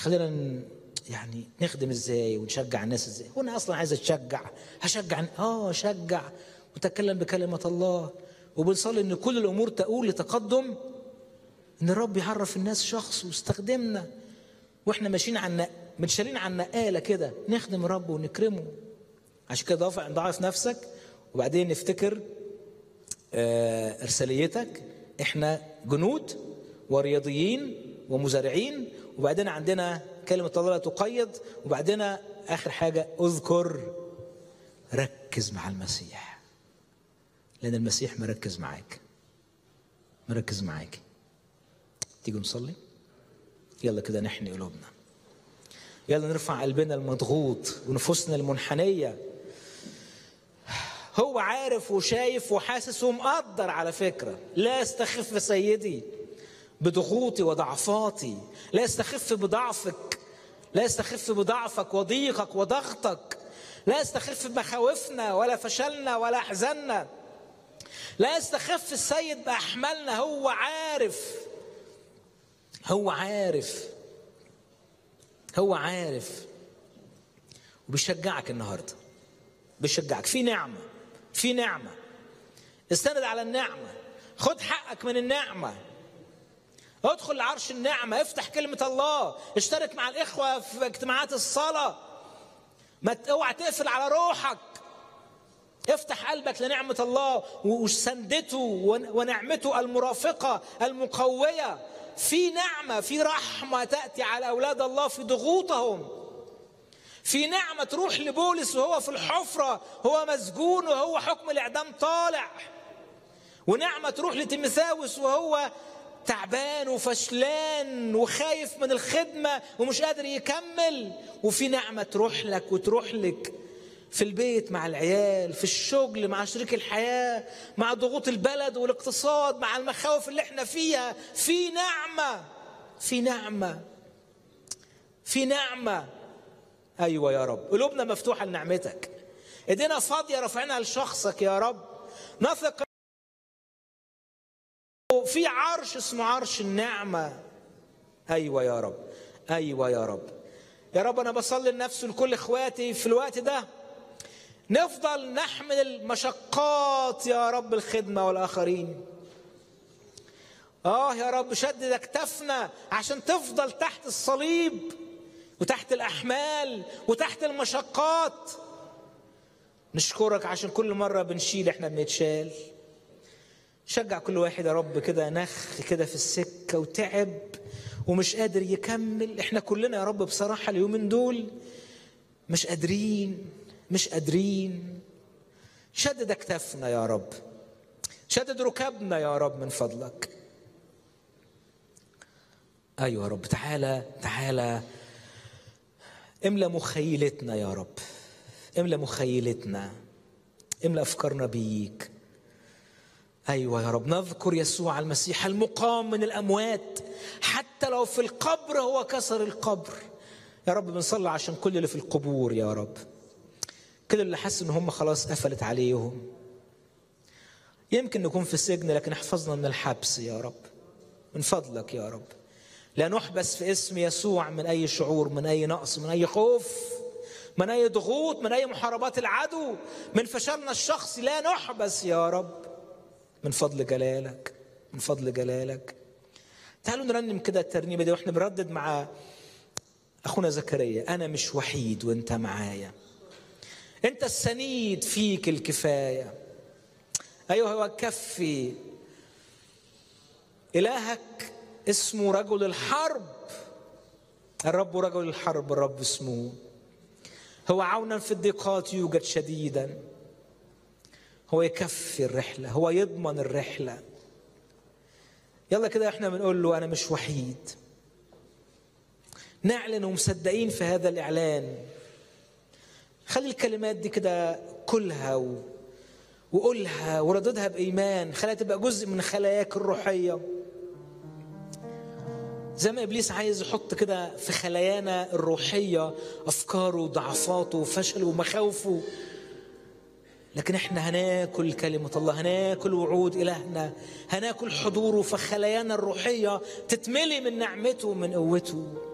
خلينا ن- يعني نخدم ازاي ونشجع الناس ازاي هو انا اصلا عايز اتشجع هشجع اه شجع وتكلم بكلمه الله وبنصلي ان كل الامور تقول لتقدم ان الرب يعرف الناس شخص ويستخدمنا واحنا ماشيين عن متشالين عن نقاله كده نخدم الرب ونكرمه عشان كده ضعف ضعف نفسك وبعدين نفتكر آه، ارساليتك احنا جنود ورياضيين ومزارعين وبعدين عندنا كلمه الله لا تقيد وبعدين اخر حاجه اذكر ركز مع المسيح لان المسيح مركز معاك مركز معاك تيجوا نصلي يلا كده نحني قلوبنا يلا نرفع قلبنا المضغوط ونفوسنا المنحنيه هو عارف وشايف وحاسس ومقدر على فكرة لا يستخف سيدي بضغوطي وضعفاتي لا يستخف بضعفك لا يستخف بضعفك وضيقك وضغطك لا يستخف بمخاوفنا ولا فشلنا ولا أحزاننا لا يستخف السيد بأحمالنا هو عارف هو عارف هو عارف وبيشجعك النهارده بيشجعك في نعمة في نعمة استند على النعمة خد حقك من النعمة ادخل لعرش النعمة افتح كلمة الله اشترك مع الإخوة في اجتماعات الصلاة ما ت- اوعى تقفل على روحك افتح قلبك لنعمة الله وسندته ون- ونعمته المرافقة المقوية في نعمة في رحمة تأتي على أولاد الله في ضغوطهم في نعمة تروح لبولس وهو في الحفرة هو مسجون وهو حكم الإعدام طالع ونعمة تروح لتيمثاوس وهو تعبان وفشلان وخايف من الخدمة ومش قادر يكمل وفي نعمة تروح لك وتروح لك في البيت مع العيال في الشغل مع شريك الحياة مع ضغوط البلد والاقتصاد مع المخاوف اللي احنا فيها في نعمة في نعمة في نعمة ايوه يا رب قلوبنا مفتوحه لنعمتك ايدينا فاضيه رافعينها لشخصك يا رب نثق في عرش اسمه عرش النعمه ايوه يا رب ايوه يا رب يا رب انا بصلي لنفسي ولكل اخواتي في الوقت ده نفضل نحمل المشقات يا رب الخدمه والاخرين اه يا رب شدد اكتافنا عشان تفضل تحت الصليب وتحت الاحمال وتحت المشقات نشكرك عشان كل مره بنشيل احنا بنتشال شجع كل واحد يا رب كده نخ كده في السكه وتعب ومش قادر يكمل احنا كلنا يا رب بصراحه اليومين دول مش قادرين مش قادرين شدد اكتافنا يا رب شدد ركابنا يا رب من فضلك ايوه يا رب تعالى تعالى املى مخيلتنا يا رب املى مخيلتنا املى افكارنا بيك ايوه يا رب نذكر يسوع المسيح المقام من الاموات حتى لو في القبر هو كسر القبر يا رب بنصلي عشان كل اللي في القبور يا رب كل اللي حس ان هم خلاص قفلت عليهم يمكن نكون في السجن لكن احفظنا من الحبس يا رب من فضلك يا رب لا نحبس في اسم يسوع من اي شعور من اي نقص من اي خوف من اي ضغوط من اي محاربات العدو من فشلنا الشخصي لا نحبس يا رب من فضل جلالك من فضل جلالك تعالوا نرنم كده الترنيمه دي واحنا بنردد مع اخونا زكريا انا مش وحيد وانت معايا انت السنيد فيك الكفايه ايها هو كفي الهك اسمه رجل الحرب الرب رجل الحرب الرب اسمه هو عونا في الضيقات يوجد شديدا هو يكفي الرحله هو يضمن الرحله يلا كده احنا بنقول له انا مش وحيد نعلن ومصدقين في هذا الاعلان خلي الكلمات دي كده كلها و... وقولها ورددها بايمان خليها تبقى جزء من خلاياك الروحيه زي ما ابليس عايز يحط كده في خلايانا الروحيه افكاره وضعفاته وفشله ومخاوفه لكن احنا هناكل كلمة الله هناكل وعود إلهنا هناكل حضوره فخلايانا الروحية تتملي من نعمته ومن قوته